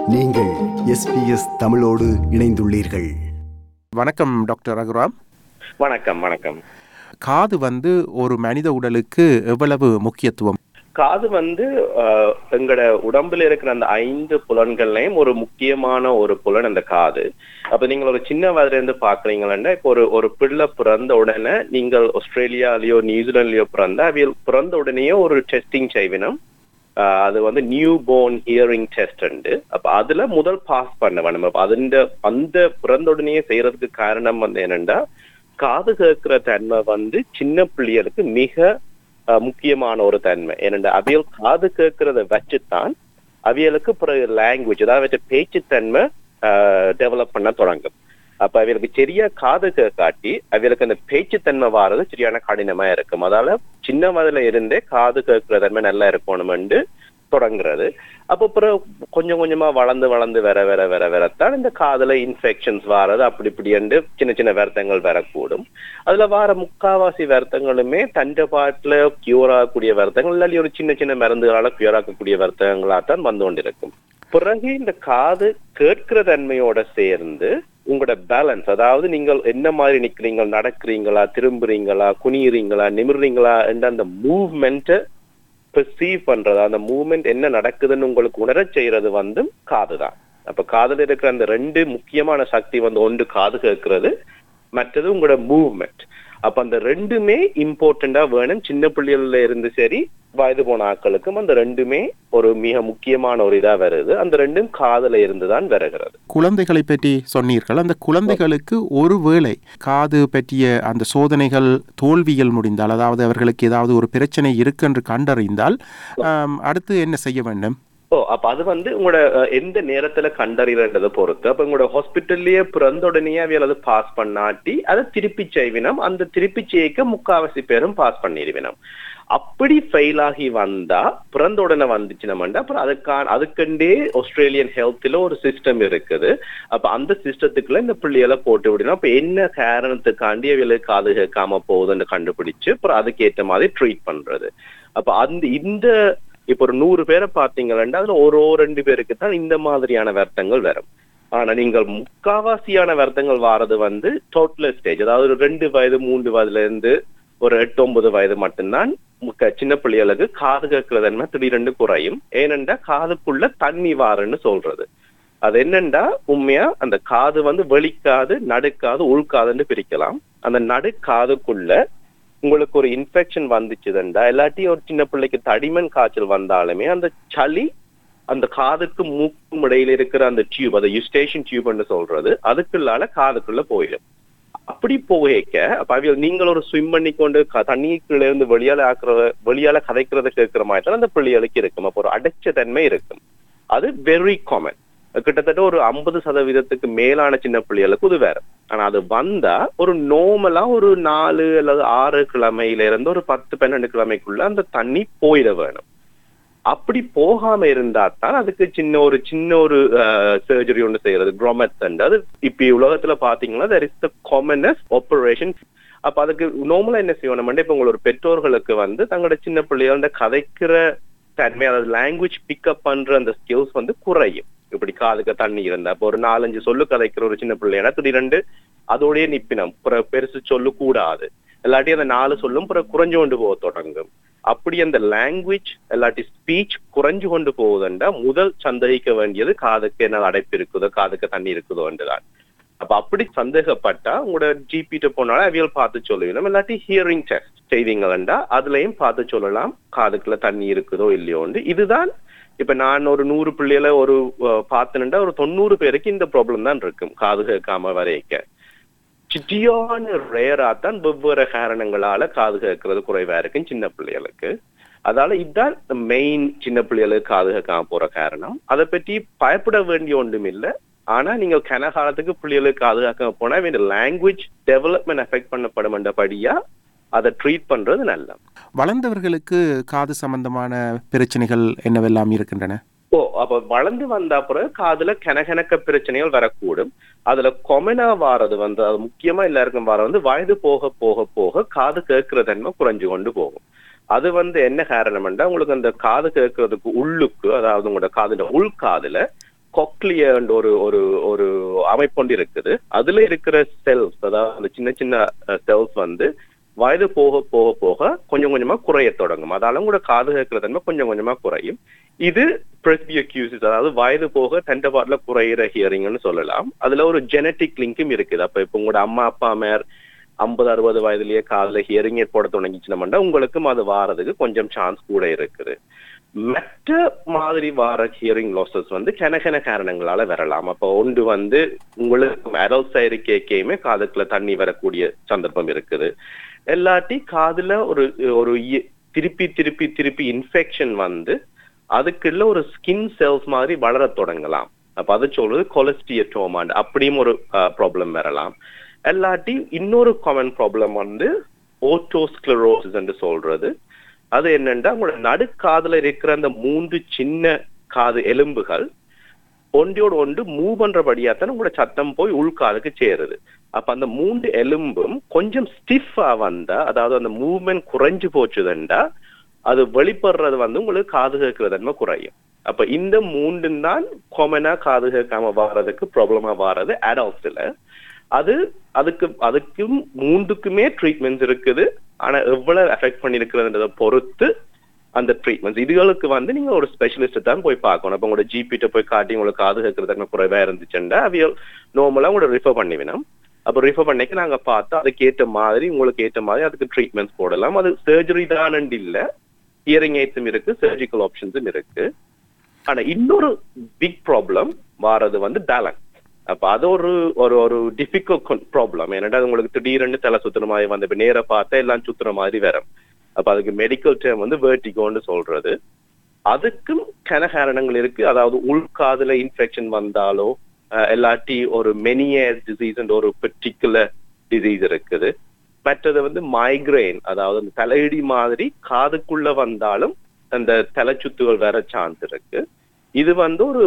நீங்கள் எஸ்பிஎஸ் தமிழோடு இணைந்துள்ளீர்கள் வணக்கம் டாக்டர் ரகுராம் வணக்கம் வணக்கம் காது வந்து ஒரு மனித உடலுக்கு எவ்வளவு முக்கியத்துவம் காது வந்து ஆஹ், எங்களோட உடம்புல இருக்கிற அந்த ஐந்து புலன்கள்லயும் ஒரு முக்கியமான ஒரு புலன் அந்த காது அப்ப நீங்கள் ஒரு சின்ன வயதுல இருந்து பாக்குறீங்கன்னா இப்போ ஒரு ஒரு பிள்ளை பிறந்த உடனே நீங்கள் ஆஸ்திரேலியாலயோ நியூசிலாந்துலயோ பிறந்த அவியல் பிறந்த உடனேயே ஒரு டெஸ்டிங் செய்வினம் ஆஹ், அது வந்து நியூ போர்ன் ஹியரிங் டெஸ்ட் உண்டு அப்ப அதுல முதல் பாஸ் பண்ண வேணும் அப்ப அந்த அந்த பிறந்த உடனேயே செய்யறதுக்கு காரணம் வந்து என்னன்னா காது கேட்கிற தன்மை வந்து சின்ன பிள்ளைகளுக்கு மிக அஹ், முக்கியமான ஒரு தன்மை ஏனென்றா அவியல் காது கேட்கறத வச்சுத்தான் அவியலுக்கு பிறகு லாங்குவேஜ் அதாவது வச்ச பேச்சுத்தன்மை டெவலப் பண்ண தொடங்கும் அப்ப அவியலுக்கு சரியா காது காட்டி அவியலுக்கு அந்த பேச்சுத்தன்மை வாரது சரியான கடினமா இருக்கும் அதால சின்ன வயதுல இருந்தே காது கேட்கிற தன்மை நல்லா இருக்கணும்னு தொடங்குறது அப்போ பிறகு கொஞ்சம் கொஞ்சமா வளர்ந்து வளர்ந்து வர வர வர வரத்தான் இந்த காதுல இன்ஃபெக்ஷன்ஸ் வாரது அப்படி இப்படி என்று சின்ன சின்ன வருத்தங்கள் வரக்கூடும் அதுல வார முக்காவாசி வருத்தங்களுமே தண்ட பாட்டுல கியூர் ஆகக்கூடிய வருத்தங்கள் இல்லாட்டி ஒரு சின்ன சின்ன மருந்துகளால கியூர் ஆகக்கூடிய வருத்தங்களாகத்தான் வந்து கொண்டிருக்கும் பிறகு இந்த காது கேட்கிற தன்மையோட சேர்ந்து உங்களோட பேலன்ஸ் அதாவது நீங்கள் என்ன மாதிரி நிக்கிறீங்க நடக்கிறீங்களா திரும்புறீங்களா குனியுறீங்களா நிமிர்றீங்களா என்ற அந்த மூவ்மெண்ட்டை பெர்சீவ் பண்றது அந்த மூவ்மெண்ட் என்ன நடக்குதுன்னு உங்களுக்கு உணரச் செய்யறது வந்து காதுதான் அப்ப காதுல இருக்கிற அந்த ரெண்டு முக்கியமான சக்தி வந்து ஒன்று காது கேட்கறது மற்றது உங்களோட மூவ்மெண்ட் அப்ப அந்த ரெண்டுமே இம்பார்ட்டண்டா வேணும் சின்ன பிள்ளைகள்ல இருந்து சரி வயது போன ஆட்களுக்கும் அந்த ரெண்டுமே ஒரு மிக முக்கியமான ஒரு இதா வருது அந்த ரெண்டும் காதுல இருந்து தான் வருகிறது குழந்தைகளை பற்றி சொன்னீர்கள் அந்த குழந்தைகளுக்கு ஒருவேளை காது பற்றிய அந்த சோதனைகள் தோல்வியில் முடிந்தால் அதாவது அவர்களுக்கு ஏதாவது ஒரு பிரச்சனை இருக்கு என்று கண்டறிந்தால் ஆம், அடுத்து என்ன செய்ய வேண்டும் ஓ அப்ப அது வந்து உங்களோட அஹ், எந்த நேரத்துல கண்டறிறன்றதை பொறுத்து அப்ப உங்களோட ஹாஸ்பிட்டல்லயே பிறந்த உடனே அவையால் அது பாஸ் பண்ணாட்டி அதை திருப்பி செய்வினம் அந்த திருப்பி செய்ய முக்காவாசி பேரும் பாஸ் பண்ணிடுவினம் அப்படி ஃபெயில் ஆகி வந்தா பிறந்த உடனே வந்துச்சுனம்டா அப்புறம் அதுக்கான அதுக்கண்டே ஆஸ்திரேலியன் ஹெல்த்ல ஒரு சிஸ்டம் இருக்குது அப்ப அந்த சிஸ்டத்துக்குள்ள இந்த பிள்ளைகளை போட்டு விடணும் அப்ப என்ன காரணத்துக்காண்டி அவைகளுக்கு காது கேட்காம போகுதுன்னு கண்டுபிடிச்சு அப்புறம் அதுக்கேற்ற மாதிரி ட்ரீட் பண்றது அப்ப அந்த இந்த இப்ப ஒரு நூறு பேரை பாத்தீங்கன்னா அதுல ஒரு ஒரு ரெண்டு பேருக்கு தான் இந்த மாதிரியான வருத்தங்கள் வரும் ஆனா நீங்கள் முக்காவாசியான வருத்தங்கள் வாரது வந்து டோட்டல் ஸ்டேஜ் அதாவது ஒரு ரெண்டு வயது மூன்று வயதுல இருந்து ஒரு எட்டு ஒன்பது வயது மட்டும்தான் முக்க- சின்ன பிள்ளைகளுக்கு காது கேட்கிற தன்மை திடீரென்று குறையும் ஏனென்றா காதுக்குள்ள தண்ணி வாருன்னு சொல்றது அது என்னண்டா உண்மையா அந்த காது வந்து வெளிக்காது நடுக்காது உள்காதுன்னு பிரிக்கலாம் அந்த நடுக்காதுக்குள்ள உங்களுக்கு ஒரு இன்ஃபெக்ஷன் வந்துச்சுதுண்டா இல்லாட்டி ஒரு சின்ன பிள்ளைக்கு தடிமன் காய்ச்சல் வந்தாலுமே அந்த சளி அந்த காதுக்கு மூக்கும் இடையில இருக்கிற அந்த டியூப் அதை யுஸ்டேஷன் டியூப்னு சொல்றது அதுக்குள்ளால காதுக்குள்ள போயிடும் அப்படி போகைக்க அப்ப அவியல் நீங்கள் ஒரு ஸ்விம் பண்ணி கொண்டு க- தண்ணிக்குள்ள இருந்து வெளியால ஆக்குறத வெளியால கதைக்கிறத கேட்கிற மாதிரி தான் அந்த பிள்ளைகளுக்கு இருக்கும் அப்போ ஒரு அடைச்ச தன்மை இருக்கும் அது வெரி காமன் கிட்டத்தட்ட ஒரு ஐம்பது சதவீதத்துக்கு மேலான சின்ன பிள்ளைகளுக்கு இது வேற ஆனா அது வந்தா ஒரு நோமலா ஒரு நாலு அல்லது ஆறு கிழமையில இருந்து ஒரு பத்து பன்னெண்டு கிழமைக்குள்ள அந்த தண்ணி போயிட வேணும் அப்படி போகாம இருந்தா தான் அதுக்கு சின்ன ஒரு சின்ன ஒரு சர்ஜரி ஒன்று செய்யறது குரோமெத் அது இப்ப உலகத்துல பாத்தீங்கன்னா தர் இஸ் த காமனஸ் ஆபரேஷன் அப்ப அதுக்கு நார்மலா என்ன செய்யணும் இப்ப உங்களோட பெற்றோர்களுக்கு வந்து தங்களோட சின்ன பிள்ளைகள கதைக்கிற தன்மை அதாவது லாங்குவேஜ் பிக்கப் பண்ற அந்த ஸ்கில்ஸ் வந்து குறையும் இப்படி காதுக்கு தண்ணி இருந்தா அப்போ ஒரு நாலஞ்சு சொல்லு கதைக்கிற ஒரு சின்ன பிள்ளைனா திடீரெண்டு அதோடய நிப்பினம் பிற- பெருசு சொல்லு கூடாது இல்லாட்டி அந்த நாலு சொல்லும் பிற குறைஞ்சு கொண்டு போக தொடங்கும் அப்படி அந்த லாங்குவேஜ் இல்லாட்டி ஸ்பீச் குறைஞ்சு கொண்டு போகுதுண்டா முதல் சந்தேகிக்க வேண்டியது காதுக்கு என்ன அடைப்பு இருக்குதோ காதுக்கு தண்ணி இருக்குதோன்றுதான் அப்ப அப்படி சந்தேகப்பட்டா உங்களோட ஜிபிட்ட போனாலும் அவியல் பார்த்து சொல்லுவீங்க இல்லாட்டி ஹியரிங் டெஸ்ட் செய்வீங்களா அதுலயும் பார்த்து சொல்லலாம் காதுக்குள்ள தண்ணி இருக்குதோ இல்லையோன்னு இதுதான் இப்ப நான் ஒரு நூறு பிள்ளைகளை ஒரு அஹ், பார்த்தேன்டா ஒரு தொண்ணூறு பேருக்கு இந்த ப்ராப்ளம் தான் இருக்கும் காது கேட்காம வரைக்க சிட்டியான ரேரா தான் வெவ்வேறு காரணங்களால காது கேட்கறது குறைவா இருக்கும் சின்ன பிள்ளைகளுக்கு அதால இதுதான் மெயின் சின்ன பிள்ளைகளுக்கு காது கேட்காம போற காரணம் அதை பற்றி பயப்பட வேண்டிய ஒன்றும் இல்லை ஆனா நீங்க கன காலத்துக்கு பிள்ளைகளுக்கு காது கேட்காம போனா இந்த லாங்குவேஜ் டெவலப்மெண்ட் எஃபெக்ட் பண்ணப்படுமென்றபடியா அதை ட்ரீட் பண்றது நல்லது வளர்ந்தவர்களுக்கு காது சம்பந்தமான பிரச்சனைகள் என்னவெல்லாம் இருக்கின்றன ஓ அப்ப வளர்ந்து வந்த அப்புறம் காதுல கனகனக்க பிரச்சனைகள் வரக்கூடும் அதுல கொமனா வாரது வந்து அது முக்கியமா எல்லாருக்கும் வர வந்து வயது போக போக போக காது கேட்கிற தன்மை குறைஞ்சு கொண்டு போகும் அது வந்து என்ன காரணம்னா உங்களுக்கு அந்த காது கேட்கறதுக்கு உள்ளுக்கு அதாவது உங்களோட காதுல உள் காதுல கொக்லியர் ஒரு ஒரு ஒரு அமைப்பு இருக்குது அதுல இருக்கிற செல்ஸ் அதாவது அந்த சின்ன சின்ன செல்ஸ் வந்து வயது போக போக போக கொஞ்சம் கொஞ்சமா குறைய தொடங்கும் அதால கூட காது கேட்கிற தன்மை கொஞ்சம் கொஞ்சமா குறையும் இது பிரஸ்பியக்யூசிஸ் அதாவது வயது போக டென்டபாட்ல குறையிற ஹியரிங்னு சொல்லலாம் அதுல ஒரு ஜெனட்டிக் லிங்கும் இருக்குது அப்ப இப்ப உங்களோட அம்மா அப்பா மேர் ஐம்பது அறுபது வயதுலயே காதுல ஹியரிங் ஏட் போட தொடங்கிச்சுனோம்னா உங்களுக்கும் அது வாரதுக்கு கொஞ்சம் சான்ஸ் கூட இருக்குது மற்ற மாதிரி வார ஹியரிங் லாசஸ் வந்து கெனகென காரணங்களால வரலாம் அப்போ ஒன்று வந்து உங்களுக்கு அடல்ட் இருக்கேக்கையுமே காதுக்குள்ள தண்ணி வரக்கூடிய சந்தர்ப்பம் இருக்குது எல்லாட்டி காதுல ஒரு ஒரு இ- திருப்பி திருப்பி திருப்பி இன்ஃபெக்ஷன் வந்து அதுக்குள்ள ஒரு ஸ்கின் செல்ஸ் மாதிரி வளரத் தொடங்கலாம் அப்ப அது சொல்றது கொலஸ்டியட்டோமான் அப்படியும் ஒரு ப்ராப்ளம் வரலாம் எல்லாட்டி இன்னொரு காமன் ப்ராப்ளம் வந்து ஓட்டோஸ்க்ளரோசிஸ் என்று சொல்றது அது என்னன்னா உங்களோட நடுக்காதுல இருக்கிற அந்த மூன்று சின்ன காது எலும்புகள் ஒன்றோடு ஒன்று மூவ் பண்றபடியா தான் உங்களோட சத்தம் போய் உள்காதுக்கு சேருது அப்ப அந்த மூன்று எலும்பும் கொஞ்சம் ஸ்டிஃபா வந்தா அதாவது அந்த மூவ்மெண்ட் குறைஞ்சு போச்சுதுண்டா அது வெளிப்படுறது வந்து உங்களுக்கு காது கேட்கிற தன்மை குறையும் அப்ப இந்த மூன்றும் தான் காமனா காது கேட்காம வாரதுக்கு ப்ராப்ளமா வாரது அடல்ட்ஸ்ல அது அதுக்கு அதுக்கும் மூன்றுக்குமே ட்ரீட்மெண்ட்ஸ் இருக்குது ஆனா எவ்வளவு எஃபெக்ட் பண்ணிருக்கிறதுன்றதை பொறுத்து அந்த ட்ரீட்மெண்ட்ஸ் இதுகளுக்கு வந்து நீங்க ஒரு ஸ்பெஷலிஸ்ட் தான் போய் பார்க்கணும் அப்ப உங்களோட ஜிபிட்ட போய் காட்டி உங்களுக்கு காது கேட்கறது தன்மை குறைவா இருந்துச்சுன்னா அவியல் நார்மலா உங்களோட ரிஃபர் பண்ணிவினோம் அப்ப ரிஃபர் பண்ணிக்க நாங்க பார்த்தா அதுக்கு ஏற்ற மாதிரி உங்களுக்கு ஏற்ற மாதிரி அதுக்கு ட்ரீட்மெண்ட்ஸ் போடலாம் அது சர்ஜரி தான் இல்ல ஹியரிங் எய்ட்ஸும் இருக்கு சர்ஜிக்கல் ஆப்ஷன்ஸும் இருக்கு ஆனா இன்னொரு பிக் ப்ராப்ளம் வாரது வந்து பேலன்ஸ் அப்ப அது ஒரு ஒரு ஒரு டிஃபிகல்ட் ப்ராப்ளம் ஏன்னா அது உங்களுக்கு திடீர்னு தலை சுத்துற மாதிரி வந்து இப்ப நேர பார்த்தா எல்லாம் சுத்துற மாதிரி வரும் அப்ப அதுக்கு மெடிக்கல் டேர்ம் வந்து வேர்டிகோன்னு சொல்றது அதுக்கும் கன காரணங்கள் இருக்கு அதாவது உள்காதுல இன்ஃபெக்ஷன் வந்தாலோ அஹ், இல்லாட்டி ஒரு மெனியஸ் டிசீஸ் ஒரு பெர்டிகுலர் டிசீஸ் இருக்குது மற்றது வந்து மைக்ரைன் அதாவது அந்த தலையிடி மாதிரி காதுக்குள்ள வந்தாலும் அந்த தலைச்சுத்துகள் வர சான்ஸ் இருக்கு இது வந்து ஒரு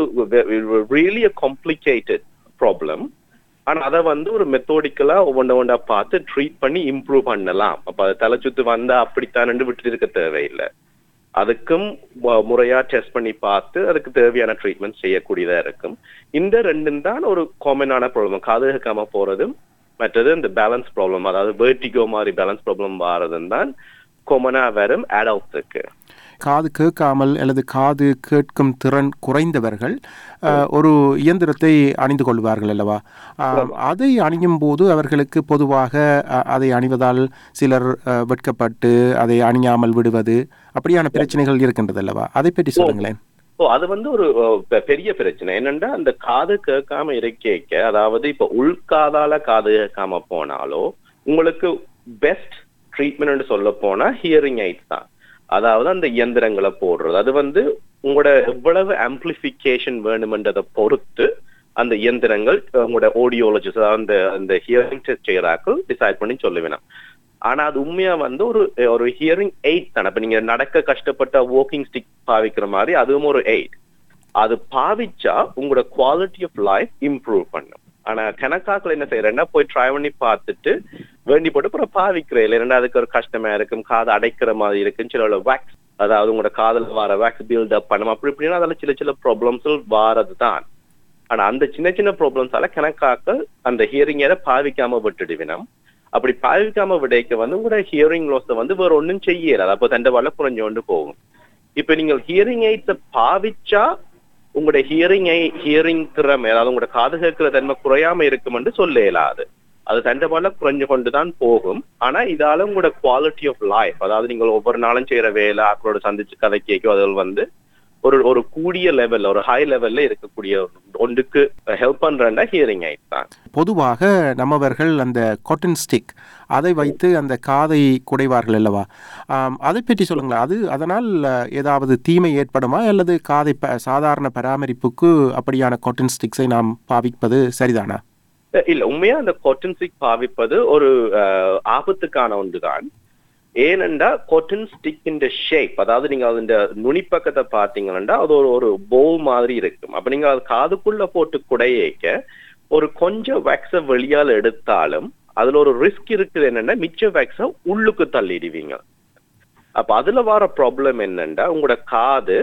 ரியலி காம்ப்ளிகேட்டட் ப்ராப்ளம் ஆனா அதை வந்து ஒரு மெத்தோடிக்கலா ஒவ்வொன்றை ஒன்றா பார்த்து ட்ரீட் பண்ணி இம்ப்ரூவ் பண்ணலாம் அப்ப அது தலைச்சுத்து வந்தா அப்படித்தான் விட்டு இருக்க தேவையில்லை அதுக்கும் வ- முறையா டெஸ்ட் பண்ணி பார்த்து அதுக்கு தேவையான ட்ரீட்மெண்ட் செய்யக்கூடியதா இருக்கும் இந்த ரெண்டும் தான் ஒரு காமனான ப்ராப்ளம் காது கேட்காம போறதும் மற்றது இந்த பேலன்ஸ் ப்ராப்ளம் அதாவது வேர்டிகோ மாதிரி பேலன்ஸ் ப்ராப்ளம் வாரதும் தான் காமனா வரும் அடல்ட்ஸுக்கு காது கேட்காமல் அல்லது காது கேட்கும் திறன் குறைந்தவர்கள் அஹ், ஒரு இயந்திரத்தை அணிந்து கொள்வார்கள் அல்லவா அஹ், அதை அணியும் போது அவர்களுக்கு பொதுவாக அஹ், அதை அணிவதால் சிலர் அஹ், வெட்கப்பட்டு அதை அணியாமல் விடுவது அப்படியான பிரச்சனைகள் இருக்கின்றது அல்லவா அதை பற்றி சொல்லுங்களேன் ஓ அது வந்து ஒரு அஹ், பெ- பெரிய பிரச்சனை என்னன்னா அந்த காது கேட்காம இருக்கேக்க அதாவது இப்ப உள்காதால காது கேட்காம போனாலோ உங்களுக்கு பெஸ்ட் ட்ரீட்மெண்ட் சொல்ல போனா ஹியரிங் எய்ட்ஸ் தான் அதாவது அந்த இயந்திரங்களை போடுறது அது வந்து உங்களோட எவ்வளவு ஆம்பிளிஃபிகேஷன் வேணுமென்றதை பொறுத்து அந்த இயந்திரங்கள் அஹ், உங்களோட ஆடியோலஜிஸ்ட் அந்த அந்த ஹியரிங் டெஸ்ட் செய்யறாக்கள் டிசைட் பண்ணி சொல்ல வேணும் ஆனா அது உண்மையா வந்து ஒரு ஒரு ஹியரிங் எய்ட் தானே இப்ப நீங்க நடக்க கஷ்டப்பட்ட வாக்கிங் ஸ்டிக் பாவிக்கிற மாதிரி அதுவும் ஒரு எய்ட் அது பாவிச்சா உங்களோட குவாலிட்டி ஆஃப் லைஃப் இம்ப்ரூவ் பண்ணும் ஆனா கணக்காக்கள் என்ன செய்யறேன்னா போய் ட்ரை பண்ணி பார்த்துட்டு வேண்டி போட்டு அப்புறம் பாவிக்கிறேன் இல்லைன்னா அதுக்கு ஒரு கஷ்டமா இருக்கும் காது அடைக்கிற மாதிரி இருக்கும் சில வேக்ஸ் அதாவது உங்களோட காதுல வர வேக்ஸ் பில்ட் அப் பண்ணும் அப்படி இப்படின்னா அதில் சில சில ப்ராப்ளம்ஸ் வாரது தான் ஆனா அந்த சின்ன சின்ன ப்ராப்ளம்ஸால கணக்காக்கள் அந்த ஹியரிங் ஏத பாவிக்காம விட்டுடுவினம் அப்படி பாவிக்காம விடைக்க வந்து உங்களோட ஹியரிங் லாஸை வந்து வேற ஒண்ணும் செய்யல அப்போ தண்டவாள குறைஞ்சு கொண்டு போகும் இப்ப நீங்கள் ஹியரிங் எய்ட்ஸை பாவிச்சா உங்களோட ஹியரிங் ஹியரிங் திறமை அதாவது உங்களோட காது கேட்கிற தன்மை குறையாம இருக்கும்னு சொல்ல இயலாது அது தண்டவாள குறைஞ்சு கொண்டுதான் போகும் ஆனா இதால உங்களோட குவாலிட்டி ஆஃப் லைஃப் அதாவது நீங்கள் ஒவ்வொரு நாளும் செய்யற வேலை ஆக்களோட சந்திச்சு கதை கேட்கும் அதில் வந்து ஒரு ஒரு கூடிய லெவல்ல ஒரு ஹை லெவல்ல இருக்கக்கூடிய ஒன்றுக்கு ஹெல்ப் பண்றேன்னா ஹியரிங் எய்ட் தான் பொதுவாக நம்மவர்கள் அந்த காட்டன் ஸ்டிக் அதை வைத்து அந்த காதை குடைவார்கள் அல்லவா ஆம், அதை பற்றி சொல்லுங்களேன் அது அதனால் அஹ், ஏதாவது தீமை ஏற்படுமா அல்லது காதை ப சாதாரண பராமரிப்புக்கு அப்படியான காட்டன் ஸ்டிக்ஸை நாம் பாவிப்பது சரிதானா அஹ் இல்ல உண்மையா அந்த காட்டன் ஸ்டிக் பாவிப்பது ஒரு அஹ், ஆபத்துக்கான ஒன்றுதான் ஏனென்றா காட்டன் ஸ்டிக்கின் ஷேப் அதாவது நீங்க அதோட நுனிப்பக்கத்தை பார்த்தீங்கன்னா அது ஒரு ஒரு போல் மாதிரி இருக்கும் அப்ப நீங்க அது காதுக்குள்ள போட்டு குடையேக்க ஒரு கொஞ்சம் வேக்ஸ வெளியால எடுத்தாலும் அதுல ஒரு ரிஸ்க் இருக்குது என்னன்னா மிச்ச வேக்ஸ உள்ளுக்கு தள்ளிடுவீங்க அப்ப அதுல வர ப்ராப்ளம் என்னன்னா உங்களோட காது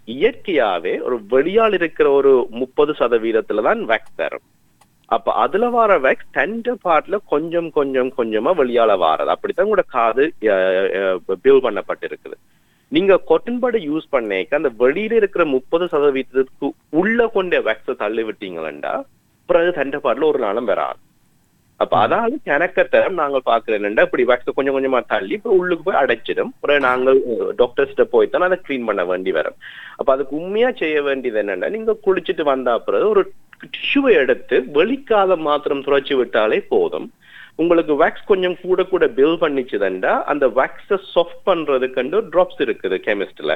இயற்கையாவே ஒரு வெளியால் இருக்கிற ஒரு முப்பது சதவீதத்துல தான் வேக்ஸ் தரும் அப்ப அதுல வர வேக்ஸ் டென்டர் பார்ட்ல கொஞ்சம் கொஞ்சம் கொஞ்சமா வெளியால வாரது அப்படித்தான் கூட காது பில் பண்ணப்பட்டிருக்குது நீங்க கொட்டன் படை யூஸ் பண்ணேக்க அந்த வெளியில இருக்கிற முப்பது சதவீதத்துக்கு உள்ள கொண்ட வேக்ஸை தள்ளி விட்டீங்களா பிறகு டென்டர் பார்ட்ல ஒரு நாளும் வராது அப்ப அதாவது கணக்கத்தை நாங்கள் பாக்குறது என்னன்னா இப்படி வேக்ஸ் கொஞ்சம் கொஞ்சமா தள்ளி இப்ப உள்ளுக்கு போய் அடைச்சிடும் அப்புறம் நாங்கள் டாக்டர்ஸ்ட போய் தான் அதை க்ளீன் பண்ண வேண்டி வரும் அப்ப அதுக்கு உண்மையா செய்ய வேண்டியது என்னன்னா நீங்க குளிச்சுட்டு வந்தா பிறகு ஒரு டிஷ்யூவை எடுத்து வெளிக்காத மாத்திரம் துடைச்சு விட்டாலே போதும் உங்களுக்கு வேக்ஸ் கொஞ்சம் கூட கூட பில் பண்ணிச்சுதண்டா அந்த வேக்ஸை சாஃப்ட் பண்றதுக்கு ட்ராப்ஸ் இருக்குது கெமிஸ்ட்ல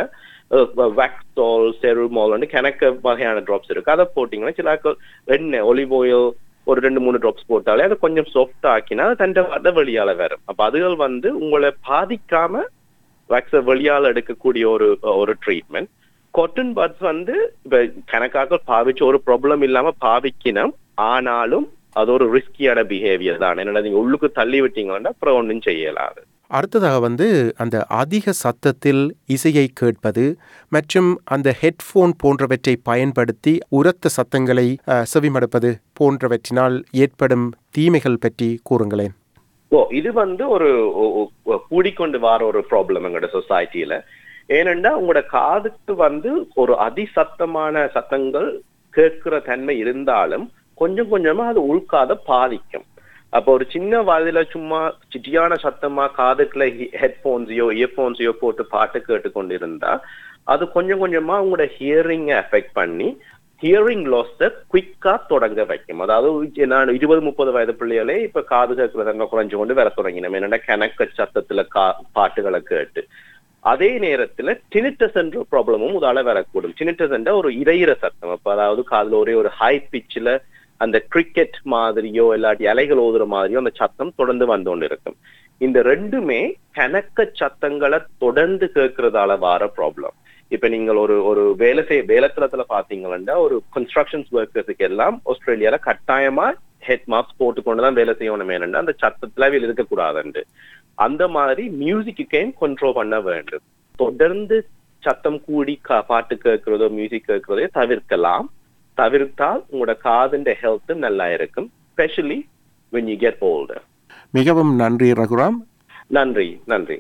வேக்ஸால் செருமால் கணக்க வகையான ட்ராப்ஸ் இருக்கு அதை போட்டீங்கன்னா சில எண்ணெய் ஒலிவ் ஆயில் ஒரு ரெண்டு மூணு ட்ராப்ஸ் போட்டாலே அதை கொஞ்சம் சாஃப்ட் ஆக்கினா அது தண்டை அதை வெளியால வரும் அப்ப அதுகள் வந்து உங்களை பாதிக்காம வேக்ஸை வெளியால எடுக்கக்கூடிய ஒரு ஒரு ட்ரீட்மெண்ட் காட்டன் பட்ஸ் வந்து இப்ப கணக்காக பாவிச்சு ஒரு ப்ராப்ளம் இல்லாம பாவிக்கணும் ஆனாலும் அது ஒரு ரிஸ்கியான பிஹேவியர் தான் என்னடா நீங்க உள்ளுக்கு தள்ளி விட்டீங்கன்னா அப்புறம் ஒன்றும் செய்யலாது அடுத்ததாக வந்து அந்த அதிக சத்தத்தில் இசையை கேட்பது மற்றும் அந்த ஹெட்ஃபோன் போன்றவற்றை பயன்படுத்தி உரத்த சத்தங்களை அஹ், செவிமடுப்பது போன்றவற்றினால் ஏற்படும் தீமைகள் பற்றி கூறுங்களேன் ஓ இது வந்து ஒரு ஒ- ஒ- கூடிக்கொண்டு வர ஒரு ப்ராப்ளம் எங்களோட சொசைட்டில ஏனென்றா உங்களோட காதுக்கு வந்து ஒரு அதிசத்தமான சத்தங்கள் கேட்கிற தன்மை இருந்தாலும் கொஞ்சம் கொஞ்சமா அது உள்காத பாதிக்கும் அப்ப ஒரு சின்ன வயதுல சும்மா சிட்டியான சத்தமா காதுக்குள்ள ஹெட்போன்ஸையோ இயர்போன்ஸையோ போட்டு பாட்டு கேட்டுக்கொண்டு இருந்தா அது கொஞ்சம் கொஞ்சமா உங்களோட ஹியரிங்கை எஃபெக்ட் பண்ணி ஹியரிங் லாஸ குயிக்கா தொடங்க வைக்கும் அதாவது நான் இருபது முப்பது வயது பிள்ளைகளே இப்ப காது கேட்கறதங்க குறைஞ்சு கொண்டு வர தொடங்கினோம் என்னன்னா கணக்க சத்தத்துல கா பாட்டுகளை கேட்டு அதே நேரத்துல டினிட்டஸ் என்ற ப்ராப்ளமும் உதால வரக்கூடும் டினிட்டஸ் என்ற ஒரு இரையிற சத்தம் அப்ப அதாவது காதுல ஒரே ஒரு ஹை பிச்சில் அந்த கிரிக்கெட் மாதிரியோ இல்லாட்டி அலைகள் ஓதுற மாதிரியோ அந்த சத்தம் தொடர்ந்து வந்து கொண்டு இருக்கும் இந்த ரெண்டுமே கணக்க சத்தங்களை தொடர்ந்து கேட்கறதால வர ப்ராப்ளம் இப்ப நீங்கள் ஒரு ஒரு வேலை செய்ய வேலைத்தளத்துல பாத்தீங்கன்னா ஒரு கன்ஸ்ட்ரக்ஷன்ஸ் ஒர்க்கர்ஸுக்கு எல்லாம் ஆஸ்திரேலியால கட்டாயமா ஹெட் மாஸ்க் போட்டுக்கொண்டு தான் வேலை செய்யணும் ஏனென்றா அந்த சத்தத்துல அவையில் இருக்கக்கூடாதுண்டு அந்த மாதிரி மியூசிக்கையும் கண்ட்ரோல் பண்ண வேண்டும் தொடர்ந்து சத்தம் கூடி கா- பாட்டு கேட்கிறதோ மியூசிக் கேட்கிறதோ தவிர்க்கலாம் தவிர்த்தால் உங்களோட காதுன்ற ஹெல்த் நல்லா இருக்கும் specially when you get older மிகவும் நன்றி ரகுராம் நன்றி நன்றி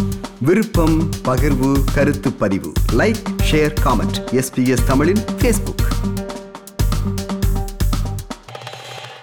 விருப்பம் பகிர்வு கருத்து பதிவு லைக் ஷேர் காமெண்ட் எஸ்பிஎஸ் தமிழின் ஃபேஸ்புக்